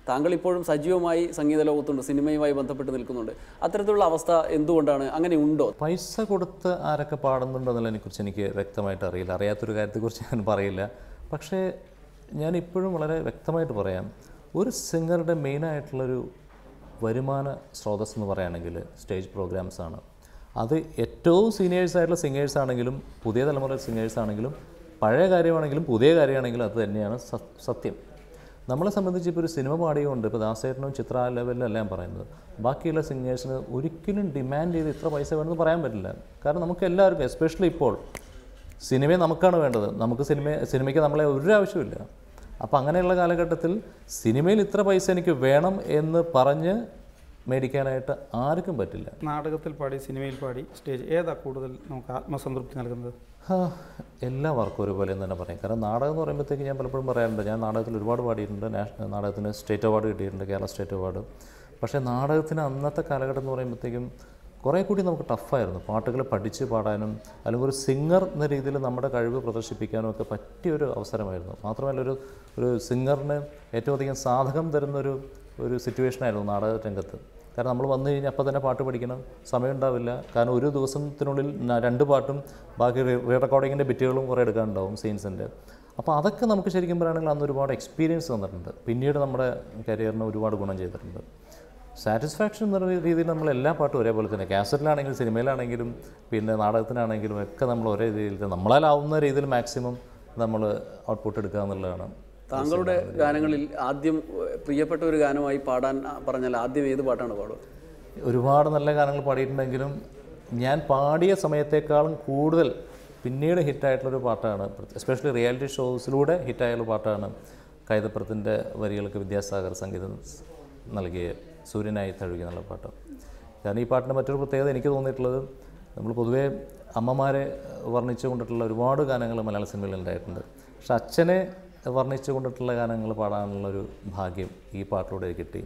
താങ്കൾ ഇപ്പോഴും സജീവമായി സംഗീത ലോകത്തുണ്ട് സിനിമയുമായി ബന്ധപ്പെട്ട് നിൽക്കുന്നുണ്ട് അത്തരത്തിലുള്ള അവസ്ഥ എന്തുകൊണ്ടാണ് അങ്ങനെ ഉണ്ടോ പൈസ കൊടുത്ത് ആരൊക്കെ പാടുന്നുണ്ടോ എന്നുള്ളതിനെക്കുറിച്ച് എനിക്ക് വ്യക്തമായിട്ട് അറിയില്ല അറിയാത്തൊരു കാര്യത്തെക്കുറിച്ച് ഞാൻ പറയില്ല പക്ഷേ ഞാൻ ഇപ്പോഴും വളരെ വ്യക്തമായിട്ട് പറയാം ഒരു സിംഗറുടെ മെയിനായിട്ടുള്ളൊരു വരുമാന സ്രോതസ് എന്ന് പറയുകയാണെങ്കിൽ സ്റ്റേജ് പ്രോഗ്രാംസ് ആണ് അത് ഏറ്റവും സീനിയേഴ്സ് ആയിട്ടുള്ള സിംഗേഴ്സ് ആണെങ്കിലും പുതിയ തലമുറ സിംഗേഴ്സ് ആണെങ്കിലും പഴയ കാര്യമാണെങ്കിലും പുതിയ കാര്യമാണെങ്കിലും അത് തന്നെയാണ് സ- സത്യം നമ്മളെ സംബന്ധിച്ച് ഇപ്പോൾ ഒരു സിനിമ പാടിയുകൊണ്ട് ഇപ്പോൾ ദാസേട്ടനും ചിത്ര ലെവലിലല്ല ഞാൻ പറയുന്നത് ബാക്കിയുള്ള സിംഗേഴ്സിന് ഒരിക്കലും ഡിമാൻഡ് ചെയ്ത് ഇത്ര പൈസ വേണമെന്ന് പറയാൻ പറ്റില്ല കാരണം നമുക്ക് എല്ലാവർക്കും എസ്പെഷ്യലി ഇപ്പോൾ സിനിമയെ നമുക്കാണ് വേണ്ടത് നമുക്ക് സിനിമ സിനിമയ്ക്ക് നമ്മളെ ഒരു ആവശ്യമില്ല അപ്പോൾ അങ്ങനെയുള്ള കാലഘട്ടത്തിൽ സിനിമയിൽ ഇത്ര പൈസ എനിക്ക് വേണം എന്ന് പറഞ്ഞ് മേടിക്കാനായിട്ട് ആർക്കും പറ്റില്ല നാടകത്തിൽ പാടി സിനിമയിൽ പാടി സ്റ്റേജ് ഏതാ കൂടുതൽ നമുക്ക് ആത്മസംതൃപ്തി നൽകുന്നത് ഹാ, എല്ലാ വർക്കും ഒരുപോലെ എന്ന് തന്നെ പറയും കാരണം നാടകം എന്ന് പറയുമ്പോഴത്തേക്ക് ഞാൻ പലപ്പോഴും പറയാറുണ്ട് ഞാൻ നാടകത്തിൽ ഒരുപാട് പാടിയിട്ടുണ്ട് നാഷണൽ നാടകത്തിന് സ്റ്റേറ്റ് അവാർഡ് കിട്ടിയിട്ടുണ്ട് കേരള സ്റ്റേറ്റ് അവാർഡ് പക്ഷേ നാടകത്തിന് അന്നത്തെ കാലഘട്ടം എന്ന് പറയുമ്പോഴത്തേക്കും കുറേ കൂടി നമുക്ക് ടഫായിരുന്നു പാട്ടുകൾ പഠിച്ച് പാടാനും അല്ലെങ്കിൽ ഒരു സിംഗർ എന്ന രീതിയിൽ നമ്മുടെ കഴിവ് പ്രദർശിപ്പിക്കാനും ഒക്കെ പറ്റിയൊരു അവസരമായിരുന്നു മാത്രമല്ല ഒരു ഒരു സിംഗറിന് ഏറ്റവും അധികം സാധകം തരുന്നൊരു ഒരു സിറ്റുവേഷനായിരുന്നു നാടക രംഗത്ത് കാരണം നമ്മൾ വന്നു കഴിഞ്ഞാൽ അപ്പം തന്നെ പാട്ട് പഠിക്കണം സമയം ഉണ്ടാവില്ല കാരണം ഒരു ദിവസത്തിനുള്ളിൽ ന- രണ്ട് പാട്ടും ബാക്കി റീ റെക്കോർഡിങ്ങിൻ്റെ ബിറ്റുകളും കുറേ എടുക്കാനുണ്ടാവും സീൻസിൻ്റെ അപ്പോൾ അതൊക്കെ നമുക്ക് ശരിക്കും പറയുകയാണെങ്കിൽ അന്ന് ഒരുപാട് എക്സ്പീരിയൻസ് തന്നിട്ടുണ്ട് പിന്നീട് നമ്മുടെ കരിയറിന് ഒരുപാട് ഗുണം ചെയ്തിട്ടുണ്ട് സാറ്റിസ്ഫാക്ഷൻ എന്ന രീതിയിൽ നമ്മൾ എല്ലാ പാട്ടും ഒരേപോലെ തന്നെ കാസറ്റിലാണെങ്കിലും സിനിമയിലാണെങ്കിലും പിന്നെ നാടകത്തിനാണെങ്കിലും ഒക്കെ നമ്മൾ ഒരേ രീതിയിൽ തന്നെ നമ്മളാലാവുന്ന രീതിയിൽ മാക്സിമം നമ്മൾ ഔട്ട്പുട്ട് എടുക്കുക എന്നുള്ളതാണ് താങ്കളുടെ ഗാനങ്ങളിൽ ആദ്യം ഏഹ്, പ്രിയപ്പെട്ട ഒരു ഗാനമായി പാടാൻ ആ, പറഞ്ഞാൽ ആദ്യം ഏത് പാട്ടാണ് പാടുക ഒരുപാട് നല്ല ഗാനങ്ങൾ പാടിയിട്ടുണ്ടെങ്കിലും ഞാൻ പാടിയ സമയത്തേക്കാളും കൂടുതൽ പിന്നീട് ഹിറ്റായിട്ടുള്ളൊരു പാട്ടാണ് എസ്പെഷ്യലി റിയാലിറ്റി ഷോസിലൂടെ ഹിറ്റായുള്ള പാട്ടാണ് കൈതപ്പുറത്തിൻ്റെ വരികൾക്ക് വിദ്യാസാഗർ സംഗീതം സ് നൽകിയ സൂര്യനായി തഴുകി എന്നുള്ള പാട്ട് കാരണം ഈ പാട്ടിൻ്റെ മറ്റൊരു പ്രത്യേകത എനിക്ക് തോന്നിയിട്ടുള്ളത് നമ്മൾ പൊതുവേ അമ്മമാരെ വർണ്ണിച്ചു കൊണ്ടിട്ടുള്ള ഒരുപാട് ഗാനങ്ങൾ മലയാള സിനിമയിൽ ഉണ്ടായിട്ടുണ്ട് പക്ഷെ അച്ഛനെ വർണ്ണിച്ചു കൊണ്ടിട്ടുള്ള ഗാനങ്ങൾ പാടാനുള്ളൊരു ഭാഗ്യം ഈ പാട്ടിലൂടെ കിട്ടി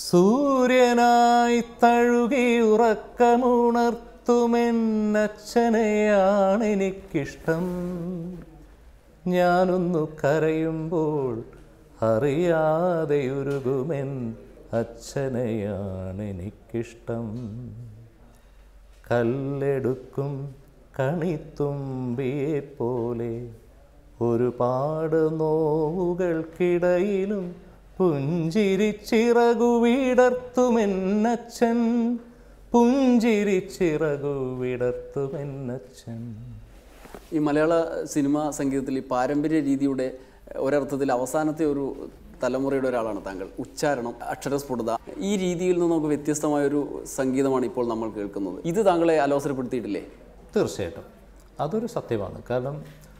സൂര്യനായി തഴുകി ഉറക്കമുണർത്തുമെന്നച്ഛനെയാണ് എനിക്കിഷ്ടം ഞാനൊന്നു കരയുമ്പോൾ അറിയാതെ ഉരുകുമെൻ അച്ഛനെയാണ് എനിക്കിഷ്ടം കല്ലെടുക്കും കണിത്തുമ്പിയെ പോലെ ഒരുപാട് നോവുകൾക്കിടയിലും പുഞ്ചിരിച്ചിറകു വീടർത്തുമെന്നച്ഛൻ പുഞ്ചിരിച്ചിറകു വീടർത്തുമെന്നച്ഛൻ ഈ മലയാള സിനിമാ സംഗീതത്തിൽ ഈ പാരമ്പര്യ രീതിയുടെ ഏഹ്, ഒരർത്ഥത്തിൽ അവസാനത്തെ ഒരു തലമുറയുടെ ഒരാളാണ് താങ്കൾ ഉച്ചാരണം അക്ഷരസ്ഫുടത ഈ രീതിയിൽ നിന്ന് നമുക്ക് വ്യത്യസ്തമായ ഒരു സംഗീതമാണ് ഇപ്പോൾ നമ്മൾ കേൾക്കുന്നത് ഇത് താങ്കളെ അലോസരപ്പെടുത്തിയിട്ടില്ലേ തീർച്ചയായിട്ടും അതൊരു സത്യമാണ് കാരണം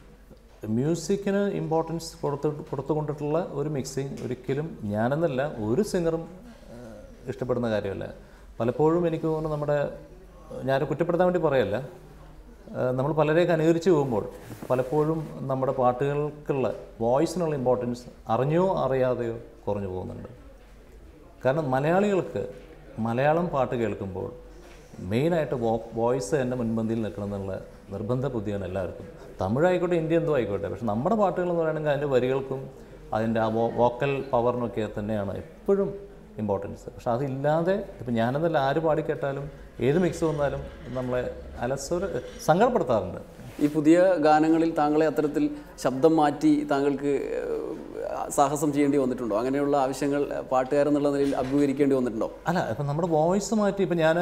മ്യൂസിക്കിന് ഇമ്പോർട്ടൻസ് കൊടുത്തു കൊടുത്തുകൊണ്ടിട്ടുള്ള ഒരു മിക്സിങ് ഒരിക്കലും ഞാനെന്നല്ല ഒരു സിംഗറും ഏഹ്, ഇഷ്ടപ്പെടുന്ന കാര്യമല്ല പലപ്പോഴും എനിക്ക് തോന്നുന്നു നമ്മുടെ ഞാൻ കുറ്റപ്പെടുത്താൻ വേണ്ടി പറയല്ല ഏഹ്, നമ്മൾ പലരെയൊക്കെ അനുകരിച്ച് പോകുമ്പോൾ പലപ്പോഴും നമ്മുടെ പാട്ടുകൾക്കുള്ള വോയിസിനുള്ള ഇമ്പോർട്ടൻസ് അറിഞ്ഞോ അറിയാതെയോ കുറഞ്ഞു പോകുന്നുണ്ട് കാരണം മലയാളികൾക്ക് മലയാളം പാട്ട് കേൾക്കുമ്പോൾ മെയിനായിട്ട് വോ വോയിസ് എൻ്റെ മുൻപന്തിയിൽ നിൽക്കണം എന്നുള്ള നിർബന്ധ ബുദ്ധിയാണ് എല്ലാവർക്കും തമിഴായിക്കോട്ടെ ഇന്ത്യ എന്തോ ആയിക്കോട്ടെ പക്ഷെ നമ്മുടെ പാട്ടുകൾ എന്ന് പറയുകയാണെങ്കിൽ അതിൻ്റെ വരികൾക്കും അതിൻ്റെ ആ വോ വോക്കൽ പവറിനൊക്കെ തന്നെയാണ് എപ്പോഴും ഇമ്പോർട്ടൻസ് പക്ഷെ അതില്ലാതെ ഇപ്പം ഞാനെന്നല്ല ആര് പാടിക്കേട്ടാലും ഏത് മിക്സ് വന്നാലും നമ്മളെ അലസോര സങ്കടപ്പെടുത്താറുണ്ട് ഈ പുതിയ ഗാനങ്ങളിൽ താങ്കളെ അത്തരത്തിൽ ശബ്ദം മാറ്റി താങ്കൾക്ക് ഏഹ്, സാഹസം ചെയ്യേണ്ടി വന്നിട്ടുണ്ടോ അങ്ങനെയുള്ള ആവശ്യങ്ങൾ പാട്ടുകാരെന്നുള്ള നിലയിൽ അഭിമുഖീകരിക്കേണ്ടി വന്നിട്ടുണ്ടോ അല്ല ഇപ്പം നമ്മുടെ വോയിസ് മാറ്റി ഇപ്പം ഞാൻ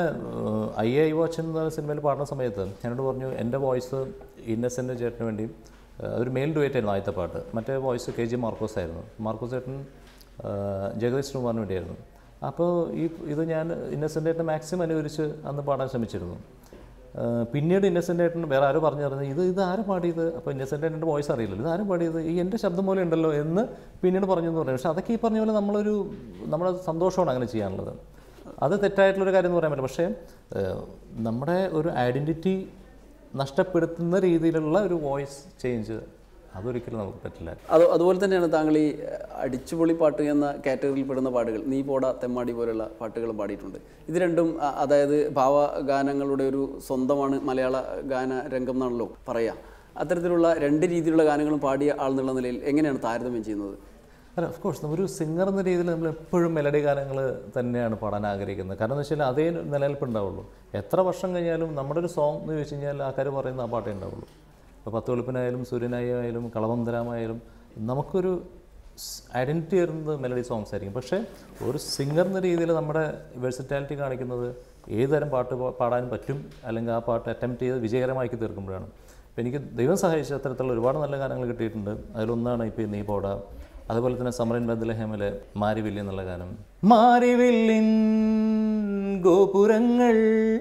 ഐ ഐ വാച്ച് എന്ന സിനിമയിൽ പാടുന്ന സമയത്ത് എന്നോട് പറഞ്ഞു എൻ്റെ വോയിസ് ഇന്നസെൻ്റ് ചേട്ടന് വേണ്ടി ഏഹ്, അതൊരു മെയിൽ ഡുവേറ്റ് ആയിരുന്നു ആദ്യത്തെ പാട്ട് മറ്റേ വോയിസ് കെ ജി മാർക്കോസ് ആയിരുന്നു മാർക്കോസ് ചേട്ടൻ ഏഹ്, ജഗദീഷ് കുമാറിന് വേണ്ടിയായിരുന്നു അപ്പോൾ ഈ ഇത് ഞാൻ ഇന്നസെൻ്റ് ചേട്ടനെ മാക്സിമം അനുകരിച്ച് അന്ന് പാടാൻ ശ്രമിച്ചിരുന്നു ഏഹ്, പിന്നീട് ഇന്നസെൻ്റ് ഏട്ടൻ വേറെ ആരോ പറഞ്ഞു പറഞ്ഞത് ഇത് ഇത് ആരും പാടിയത് അപ്പോൾ ഇന്നസെൻ്റ് ഏട്ടൻ്റെ വോയിസ് അറിയില്ലല്ലോ ഇത് ആരും പാടിയത് ഈ എൻ്റെ ശബ്ദം പോലെ ഉണ്ടല്ലോ എന്ന് പിന്നീട് പറഞ്ഞു എന്ന് പറഞ്ഞു പക്ഷേ അതൊക്കെ ഈ പറഞ്ഞ പോലെ നമ്മളൊരു നമ്മുടെ സന്തോഷമാണ് അങ്ങനെ ചെയ്യാനുള്ളത് അത് തെറ്റായിട്ടുള്ളൊരു കാര്യം എന്ന് പറയാൻ പറ്റില്ല പക്ഷേ ഏഹ്, നമ്മുടെ ഒരു ഐഡൻറ്റിറ്റി നഷ്ടപ്പെടുത്തുന്ന രീതിയിലുള്ള ഒരു വോയിസ് ചേഞ്ച് അതൊരിക്കലും നമുക്ക് പറ്റില്ല അത് അതുപോലെ തന്നെയാണ് താങ്കൾ ഈ ഏഹ്, അടിച്ചുപൊളി പാട്ട് എന്ന കാറ്റഗറിയിൽ പെടുന്ന പാട്ടുകൾ നീ പോട തെമ്മാടി പോലുള്ള പാട്ടുകളും പാടിയിട്ടുണ്ട് ഇത് രണ്ടും അ- അതായത് ഭാവഗാനങ്ങളുടെ ഒരു സ്വന്തമാണ് മലയാള ഗാന രംഗം എന്നാണല്ലോ പറയുക അത്തരത്തിലുള്ള രണ്ട് രീതിയിലുള്ള ഗാനങ്ങളും പാടിയ ആൾ എന്നുള്ള നിലയിൽ എങ്ങനെയാണ് താരതമ്യം ചെയ്യുന്നത് അല്ല ഓഫ് കോഴ്സ് ഒരു സിംഗർ എന്ന രീതിയിൽ നമ്മൾ എപ്പോഴും മെലഡി ഗാനങ്ങൾ തന്നെയാണ് പാടാൻ ആഗ്രഹിക്കുന്നത് കാരണം എന്ന് വെച്ചാൽ അതേ നിലനിൽപ്പ് ഉണ്ടാവുള്ളൂ എത്ര വർഷം കഴിഞ്ഞാലും നമ്മുടെ ഒരു സോങ് എന്ന് ചോദിച്ചു കഴിഞ്ഞാൽ ആൾക്കാർ പറയുന്ന ആ പാട്ടേ ഉണ്ടാവുള്ളൂ ഇപ്പോൾ പത്ത് വെളുപ്പിനായാലും സൂര്യനായാലും കളവന്തരാമായാലും നമുക്കൊരു ഐഡൻറ്റിറ്റി വരുന്നത് മെലഡി സോങ്സ് ആയിരിക്കും പക്ഷേ ഒരു സിംഗർ എന്ന രീതിയിൽ നമ്മുടെ വെഴ്സിറ്റാലിറ്റി കാണിക്കുന്നത് ഏത് തരം പാട്ട് പാ- പാടാനും പറ്റും അല്ലെങ്കിൽ ആ പാട്ട് അറ്റംപ്റ്റ് ചെയ്ത് വിജയകരമാക്കി തീർക്കുമ്പോഴാണ് അപ്പോൾ എനിക്ക് ദൈവം സഹായിച്ച അത്തരത്തിലുള്ള ഒരുപാട് നല്ല ഗാനങ്ങൾ കിട്ടിയിട്ടുണ്ട് അതിലൊന്നാണ് ഇപ്പോൾ നീ പോടാ അതുപോലെ തന്നെ സമറിൻ ബദ്ലഹേമിലെ മാരിവില്ലി എന്നുള്ള ഗാനം മാരിവില്ലിൻ ഗോപുരങ്ങൾ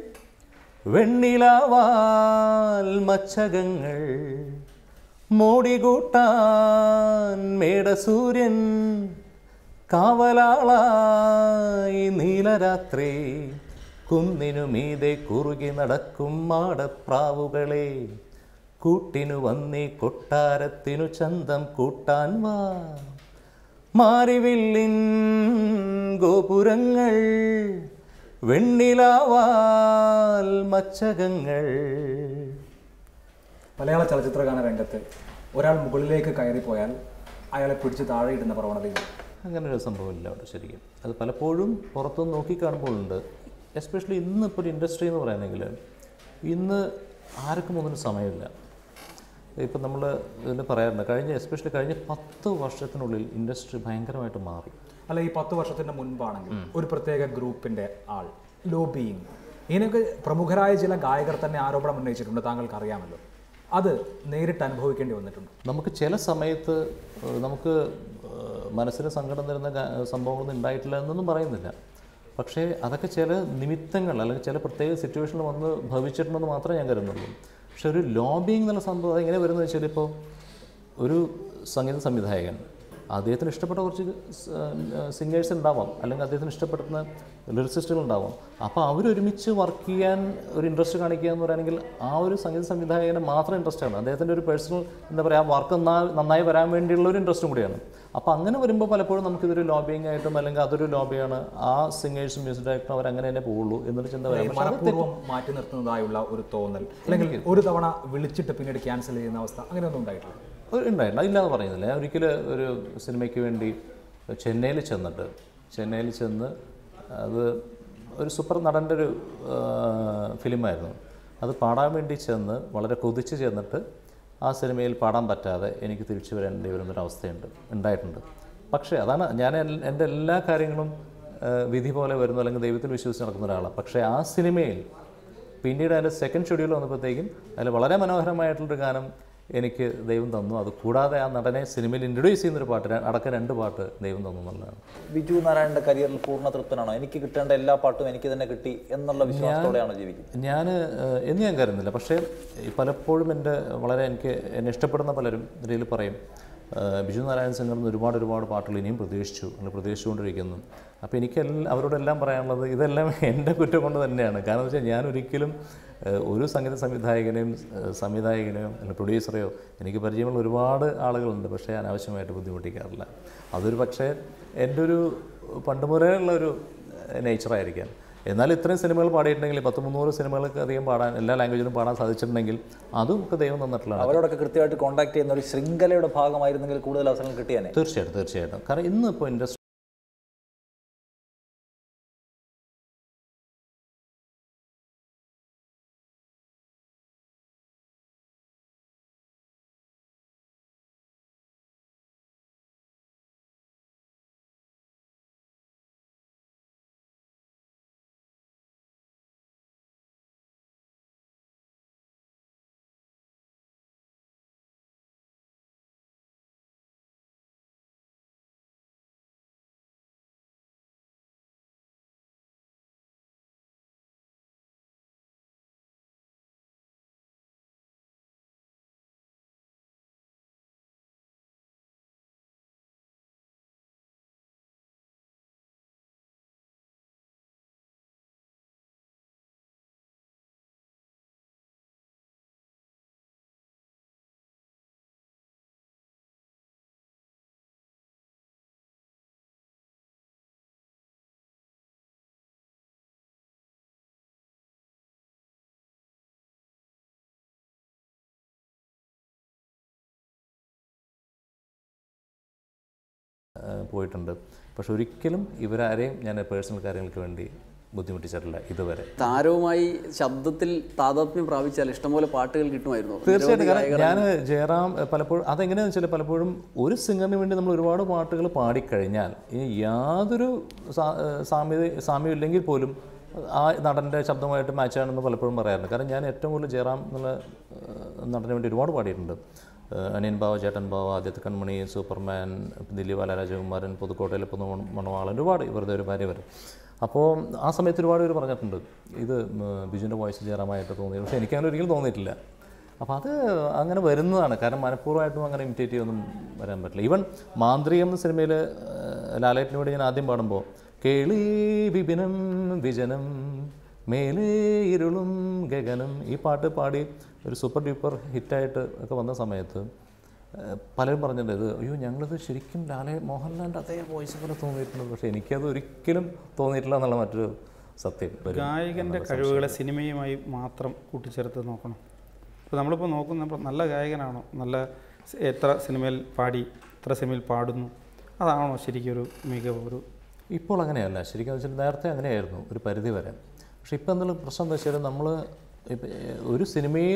വെണ്ണിലാവാൽ മച്ചകങ്ങൾ മോടികൂട്ടാൻ മേടസൂര്യൻ കാവലാളായി നീലരാത്രി കുന്നിനു മീതെ കുറുകി നടക്കും മാടപ്രാവുകളെ കൂട്ടിനു വന്നേ കൊട്ടാരത്തിനു ചന്തം കൂട്ടാൻ വാ മാറിവില്ലിൻ ഗോപുരങ്ങൾ വെണ്ണിലാവാൽ മച്ചകങ്ങൾ മലയാള ചലച്ചിത്ര ഗാന രംഗത്ത് ഒരാൾ മുകളിലേക്ക് കയറിപ്പോയാൽ അയാളെ പിടിച്ച് താഴെയിടുന്ന പ്രവണതയുണ്ട് അങ്ങനെ ഒരു സംഭവമില്ല അവിടെ ശരിക്കും അത് പലപ്പോഴും പുറത്തുനിന്ന് നോക്കി കാണുമ്പോഴുണ്ട് എസ്പെഷ്യലി ഇന്ന് ഇപ്പോൾ ഒരു ഇൻഡസ്ട്രി എന്ന് പറയുന്നെങ്കിൽ ഇന്ന് ആർക്കും ഒന്നിനും സമയമില്ല ഇപ്പം നമ്മൾ ഇതിൽ പറയാറുണ്ട് കഴിഞ്ഞ എസ്പെഷ്യലി കഴിഞ്ഞ പത്ത് വർഷത്തിനുള്ളിൽ ഇൻഡസ്ട്രി ഭയങ്കരമായിട്ട് മാറി അല്ല ഈ പത്ത് വർഷത്തിന്റെ മുൻപാണെങ്കിൽ ഒരു പ്രത്യേക ഗ്രൂപ്പിന്റെ ആൾ ലോബിയിങ് ഇതിനൊക്കെ പ്രമുഖരായ ചില ഗായകർ തന്നെ ആരോപണം ഉന്നയിച്ചിട്ടുണ്ട് താങ്കൾക്ക് അറിയാമല്ലോ അത് നേരിട്ട് അനുഭവിക്കേണ്ടി വന്നിട്ടുണ്ട് നമുക്ക് ചില സമയത്ത് ഏഹ്, നമുക്ക് ഏഹ്, മനസ്സിന് സങ്കടം തരുന്ന ഗാ- സംഭവങ്ങളൊന്നും ഉണ്ടായിട്ടില്ല എന്നൊന്നും പറയുന്നില്ല പക്ഷേ അതൊക്കെ ചില നിമിത്തങ്ങൾ അല്ലെങ്കിൽ ചില പ്രത്യേക സിറ്റുവേഷനിൽ വന്ന് ഭവിച്ചിട്ടുണ്ടെന്ന് മാത്രമേ ഞാൻ കരുതുന്നുള്ളൂ പക്ഷെ ഒരു ലോബിങ് എന്നുള്ള സംഭവം അതെങ്ങനെ വരുന്നത് വെച്ചാൽ ഇപ്പോൾ ഒരു സംഗീത സംവിധായകൻ അദ്ദേഹത്തിന് ഇഷ്ടപ്പെട്ട കുറച്ച് സിംഗേഴ്സ് ഉണ്ടാവാം അല്ലെങ്കിൽ അദ്ദേഹത്തിന് ഇഷ്ടപ്പെടുന്ന ലിറിസിസ്റ്റുകൾ ഉണ്ടാവാം അപ്പോൾ അവരൊരുമിച്ച് വർക്ക് ചെയ്യാൻ ഒരു ഇൻട്രസ്റ്റ് കാണിക്കുക എന്ന് പറയുകയാണെങ്കിൽ ആ ഒരു സംഗീത സംവിധായകന് മാത്രം ഇൻട്രസ്റ്റ് ആണ് അദ്ദേഹത്തിൻ്റെ ഒരു പേഴ്സണൽ എന്താ പറയുക വർക്ക് നന്നായി വരാൻ വേണ്ടിയുള്ള ഒരു ഇൻട്രസ്റ്റും കൂടിയാണ് അപ്പോൾ അങ്ങനെ വരുമ്പോൾ പലപ്പോഴും നമുക്കിതൊരു ലോബിങ് ആയിട്ടും അല്ലെങ്കിൽ അതൊരു ലോബിയാണ് ആ സിംഗേഴ്സും മ്യൂസിക് ഡയറക്ടറും അവർ അങ്ങനെ തന്നെ പോവുള്ളൂ എന്നൊരു ചിന്ത വരാം പക്ഷേ അത് മനഃപൂർവ്വം മാറ്റി നിർത്തുന്നതായുള്ള ഒരു തോന്നൽ അല്ലെങ്കിൽ ഒരു തവണ വിളിച്ചിട്ട് പിന്നീട് ക്യാൻസൽ ചെയ്യുന്ന അവസ്ഥ അങ്ങനെയൊന്നും ഉണ്ടായിട്ടില്ല ഒരു ഉണ്ടായിട്ടുണ്ട് ഇല്ലാന്ന് പറയുന്നില്ല ഞാൻ ഒരിക്കൽ ഒരു സിനിമയ്ക്ക് വേണ്ടി ചെന്നൈയിൽ ചെന്നിട്ട് ചെന്നൈയിൽ ചെന്ന് അത് ഒരു സൂപ്പർ നടൻ്റെ ഒരു ഫിലിമായിരുന്നു അത് പാടാൻ വേണ്ടി ചെന്ന് വളരെ കൊതിച്ച് ചെന്നിട്ട് ആ സിനിമയിൽ പാടാൻ പറ്റാതെ എനിക്ക് തിരിച്ചു വരേണ്ടി വരുന്നൊരു അവസ്ഥയുണ്ട് ഉണ്ടായിട്ടുണ്ട് പക്ഷേ അതാണ് ഞാൻ എൽ- എൻ്റെ എല്ലാ കാര്യങ്ങളും ആ, വിധി പോലെ വരുന്നു അല്ലെങ്കിൽ ദൈവത്തിൽ വിശ്വസിച്ച് നടക്കുന്ന ഒരാളാണ് പക്ഷേ ആ സിനിമയിൽ പിന്നീട് അതിൻ്റെ സെക്കൻഡ് ഷെഡ്യൂൾ വന്നപ്പോഴത്തേക്കും അതിൽ വളരെ മനോഹരമായിട്ടുള്ളൊരു ഗാനം എനിക്ക് ദൈവം തന്നു അത് കൂടാതെ ആ നടനെ സിനിമയിൽ ഇൻട്രൊഡ്യൂസ് ചെയ്യുന്നൊരു പാട്ട് ര- അടക്കം രണ്ട് പാട്ട് ദൈവം തന്നു എന്നുള്ളതാണ് ബിജു നാരായണന്റെ കരിയറിൽ പൂർണ്ണ തൃപ്തനാണോ എനിക്ക് കിട്ടേണ്ട എല്ലാ പാട്ടും എനിക്ക് തന്നെ കിട്ടി എന്നുള്ള വിശ്വാസത്തോടെയാണോ ജീവിക്കുന്നത് ഞാൻ എന്ന് ഞാൻ കരുതുന്നില്ല പക്ഷേ ഈ പലപ്പോഴും എൻ്റെ വളരെ എനിക്ക് എന്നെ ഇഷ്ടപ്പെടുന്ന പലരും ഇതിൽ പറയും ആ, ബിജു നാരായണൻ സിംഗറിൽ നിന്ന് ഒരുപാട് ഒരുപാട് പാട്ടുകൾ ഇനിയും പ്രതീക്ഷിച്ചു അല്ലെങ്കിൽ പ്രതീക്ഷിച്ചുകൊണ്ടിരിക്കുന്നു അപ്പോൾ എനിക്ക് എല്ലാ- അവരോടെല്ലാം പറയാനുള്ളത് ഇതെല്ലാം എൻ്റെ കുറ്റം കൊണ്ട് തന്നെയാണ് കാരണം എന്ന് വെച്ചാൽ ഞാൻ ഒരിക്കലും ആ, ഒരു സംഗീത സംവിധായകനെയും ആ, സംവിധായകനെയോ അല്ലെങ്കിൽ പ്രൊഡ്യൂസറെയോ എനിക്ക് പരിചയമുള്ള ഒരുപാട് ആളുകളുണ്ട് പക്ഷേ അനാവശ്യമായിട്ട് ബുദ്ധിമുട്ടിക്കാറില്ല അതൊരു പക്ഷേ എൻ്റെ ഒരു പണ്ട് മുതലേ ഉള്ള ഒരു നേച്ചറായിരിക്കാം എന്നാൽ ഇത്രയും സിനിമകൾ പാടിയിട്ടുണ്ടെങ്കിൽ പത്ത് മുന്നൂറ് സിനിമകൾക്ക് അധികം പാടാൻ എല്ലാ ലാംഗ്വേജിലും പാടാൻ സാധിച്ചിട്ടുണ്ടെങ്കിൽ അതും ഒക്കെ ദൈവം തന്നിട്ടുള്ളതാണ് അവരോടൊക്കെ കൃത്യമായിട്ട് കോൺടാക്ട് ചെയ്യുന്ന ഒരു ശൃംഖലയുടെ ഭാഗമായിരുന്നെങ്കിൽ കൂടുതൽ അവസരങ്ങൾ കിട്ടിയാനെ തീർച്ചയായിട്ടും തീർച്ചയായിട്ടും കാരണം ഇന്നിപ്പോൾ ഇൻഡസ്ട്രി പോയിട്ടുണ്ട് പക്ഷെ ഒരിക്കലും ഇവരാരെയും ഞാൻ പേഴ്സണൽ കാര്യങ്ങൾക്ക് വേണ്ടി ബുദ്ധിമുട്ടിച്ചിട്ടില്ല ഇതുവരെ താരവുമായി ശബ്ദത്തിൽ താതാത്മ്യം പ്രാപിച്ചാൽ ഇഷ്ടംപോലെ പാട്ടുകൾ കിട്ടുമായിരുന്നു തീർച്ചയായിട്ടും കാരണം ഞാൻ ജയറാം എഹ്, പലപ്പോഴും അതെങ്ങനെയാണെന്ന് വെച്ചാൽ പലപ്പോഴും ഒരു സിംഗറിന് വേണ്ടി നമ്മൾ ഒരുപാട് പാട്ടുകൾ പാടിക്കഴിഞ്ഞാൽ ഇനി യാതൊരു സാ- ഏഹ് സാമ്യത സാമ്യം ഇല്ലെങ്കിൽ പോലും ആ നടൻ്റെ ശബ്ദമായിട്ട് മാച്ചാണെന്ന് പലപ്പോഴും പറയാറുണ്ട് കാരണം ഞാൻ ഏറ്റവും കൂടുതൽ ജയറാം എന്നുള്ള ഏഹ്, നടന് വേണ്ടി ഒരുപാട് പാടിയിട്ടുണ്ട് ഏഹ്, അനിയൻ ബാവ ചേട്ടൻ ബാവ ആദ്യത്തെ കൺമണി സൂപ്പർമാൻ ദിലീപ് ബാല രാജകുമാരൻ പുതുക്കോട്ടയിലെ പുതു മണവാളൻ ഒരുപാട് വെറുതെ ഒരു ഭാര്യ വരെ അപ്പോൾ ആ സമയത്ത് ഒരുപാട് പേര് പറഞ്ഞിട്ടുണ്ട് ഇത് ഉം, ബിജുവിൻ്റെ വോയിസ് ജയറാമായിട്ട് തോന്നി പക്ഷേ എനിക്കങ്ങനെ ഒരിക്കലും തോന്നിയിട്ടില്ല അപ്പോൾ അത് അങ്ങനെ വരുന്നതാണ് കാരണം മനഃപൂർവ്വമായിട്ടും അങ്ങനെ ഇമിറ്റേറ്റ് ചെയ്യൊന്നും വരാൻ പറ്റില്ല ഈവൻ മാന്ത്രികം എന്ന സിനിമയിൽ ലാലേറ്റിന് വേണ്ടി ഞാൻ ആദ്യം പാടുമ്പോൾ കേളി വിപിനം വിജനം മേലേ ഇരുളും ഗഗനം ഈ പാട്ട് പാടി ഒരു സൂപ്പർ ഡ്യൂപ്പർ ഹിറ്റായിട്ട് ഒക്കെ വന്ന സമയത്ത് ഏഹ് പലരും പറഞ്ഞിട്ടുണ്ട് ഇത് അയ്യോ ഞങ്ങളിത് ശരിക്കും ലാലെ മോഹൻലാലിൻ്റെ അതേ വോയിസ് പോലെ തോന്നിയിട്ടുണ്ട് പക്ഷേ എനിക്കത് ഒരിക്കലും തോന്നിയിട്ടില്ല എന്നുള്ള മറ്റൊരു സത്യം വരും ഗായകൻ്റെ കഴിവുകളെ സിനിമയുമായി മാത്രം കൂട്ടിച്ചേർത്ത് നോക്കണം ഇപ്പോൾ നമ്മളിപ്പോൾ നോക്കുന്ന നല്ല ഗായകനാണോ നല്ല സ് എത്ര സിനിമയിൽ പാടി എത്ര സിനിമയിൽ പാടുന്നു അതാണോ ശരിക്കും ഒരു മികവ് ഒരു ഇപ്പോൾ അങ്ങനെയല്ല ശരിക്കും വെച്ചാൽ നേരത്തെ അങ്ങനെയായിരുന്നു ഒരു പരിധി വരെ പക്ഷേ ഇപ്പം എന്നുള്ള പ്രശ്നം എന്താ വെച്ചാൽ നമ്മൾ ഇപ്പം ഒരു സിനിമയിൽ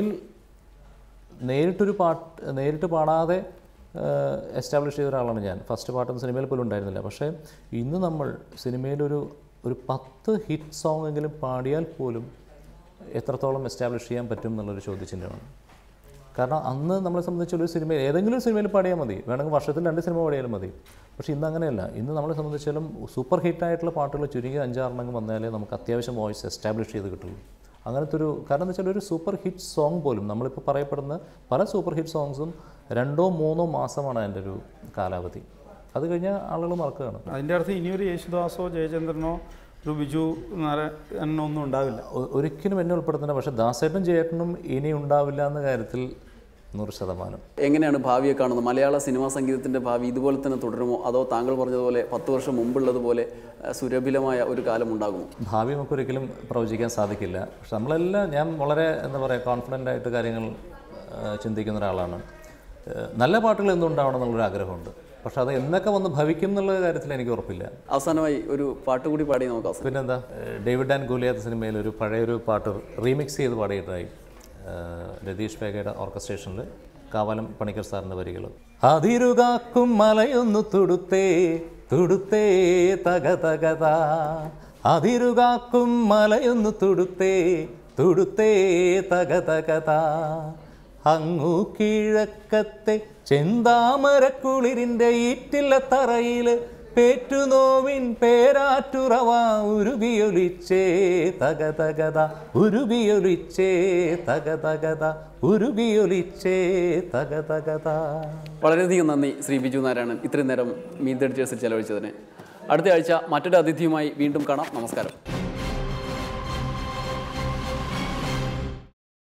നേരിട്ടൊരു പാട്ട് നേരിട്ട് പാടാതെ എസ്റ്റാബ്ലിഷ് ചെയ്ത ഒരാളാണ് ഞാൻ ഫസ്റ്റ് പാട്ടൊന്നും സിനിമയിൽ പോലും ഉണ്ടായിരുന്നില്ല പക്ഷേ ഇന്ന് നമ്മൾ സിനിമയിലൊരു ഒരു പത്ത് ഹിറ്റ് സോങ് എങ്കിലും പാടിയാൽ പോലും എത്രത്തോളം എസ്റ്റാബ്ലിഷ് ചെയ്യാൻ പറ്റും എന്നുള്ളൊരു ചോദ്യചിഹ്നമാണ് കാരണം അന്ന് നമ്മളെ സംബന്ധിച്ച് ഒരു സിനിമ ഏതെങ്കിലും ഒരു സിനിമയിൽ പാടിയാൽ മതി വേണമെങ്കിൽ വർഷത്തിൽ രണ്ട് സിനിമ പാടിയാലും മതി പക്ഷേ ഇന്ന് അങ്ങനെയല്ല ഇന്ന് നമ്മളെ സംബന്ധിച്ചാലും സൂപ്പർ ഹിറ്റായിട്ടുള്ള പാട്ടുകൾ ചുരുങ്ങി അഞ്ചാറെണ്ണം വന്നാലേ നമുക്ക് അത്യാവശ്യം വോയിസ് എസ്റ്റാബ്ലിഷ് ചെയ്ത് കിട്ടുള്ളൂ അങ്ങനത്തെ ഒരു കാരണം എന്താ വെച്ചാൽ ഒരു സൂപ്പർ ഹിറ്റ് സോങ് പോലും നമ്മളിപ്പോൾ പറയപ്പെടുന്ന പല സൂപ്പർ ഹിറ്റ് സോങ്സും രണ്ടോ മൂന്നോ മാസമാണ് അതിൻ്റെ ഒരു കാലാവധി അത് കഴിഞ്ഞാൽ ആളുകൾ മറക്കുകയാണ് അതിൻ്റെ അർത്ഥം ഇനിയൊരു യേശുദാസോ ജയചന്ദ്രനോ ഒരു ബിജു നാരായണനോ ഒന്നും ഉണ്ടാവില്ല ഒ- ഒരിക്കലും എന്നെ ഉൾപ്പെടുത്തുന്നില്ല പക്ഷേ ദാസേട്ടനും ജയേട്ടനും ഇനി ഉണ്ടാവില്ല എന്ന കാര്യത്തിൽ നൂറ് ശതമാനം എങ്ങനെയാണ് ഭാവിയെ കാണുന്നത് മലയാള സിനിമാ സംഗീതത്തിൻ്റെ ഭാവി ഇതുപോലെ തന്നെ തുടരുമോ അതോ താങ്കൾ പറഞ്ഞതുപോലെ പത്ത് വർഷം മുമ്പുള്ളതുപോലെ അഹ്, സുരഭിലമായ ഒരു കാലം ഉണ്ടാകുമോ ഭാവി നമുക്ക് ഒരിക്കലും പ്രവചിക്കാൻ സാധിക്കില്ല പക്ഷെ നമ്മളെല്ലാം ഞാൻ വളരെ എന്താ പറയുക കോൺഫിഡൻ്റ് ആയിട്ട് കാര്യങ്ങൾ ആ, ചിന്തിക്കുന്ന ഒരാളാണ് ആ, നല്ല പാട്ടുകൾ എന്നും ഉണ്ടാവണം എന്നുള്ളൊരു ആഗ്രഹമുണ്ട് പക്ഷെ അത് എന്നൊക്കെ വന്ന് ഭവിക്കും എന്നുള്ള കാര്യത്തിൽ എനിക്ക് ഉറപ്പില്ല അവസാനമായി ഒരു പാട്ട് കൂടി പാടി നോക്കാം അവസാനം പിന്നെന്താ ഏഹ് ഡേവിഡ് ആൻഡ് ഗോലിയാത്ത സിനിമയിൽ ഒരു പഴയൊരു പാട്ട് റീമിക്സ് ചെയ്ത് പാടിയിട്ടായി ഏഹ് രതീഷ് പേഗയുടെ ഓർക്കസ്ട്രേഷനിൽ കാവാലം പണിക്കർ സാറിൻ്റെ വരികൾ അതിരുകാക്കും മലയൊന്നു തുടുത്തേ തുടുത്തേ തക തകത അതിരുകാക്കും മലയൊന്നു തുടുത്തേ തുടുത്തേ തക തകത അങ്ങു കിഴക്കത്തെ ചെന്താമരക്കുളിരിൻ്റെ ഈറ്റില്ല തറയിൽ പേറ്റുനോവിൻ പേരാറ്റുറവ ഉരുകിയൊലിച്ചേ തക തകത ഉരുകിയൊലിച്ചേ തക തകത ഉരുകിയൊലിച്ചേ തക തകത വളരെയധികം നന്ദി ശ്രീ ബിജു നാരായണൻ ഇത്രയും നേരം മീറ്റ് എഡിറ്റേഴ്സിൽ ചെലവഴിച്ചതിന് അടുത്ത ആഴ്ച മറ്റൊരു അതിഥിയുമായി വീണ്ടും കാണാം നമസ്കാരം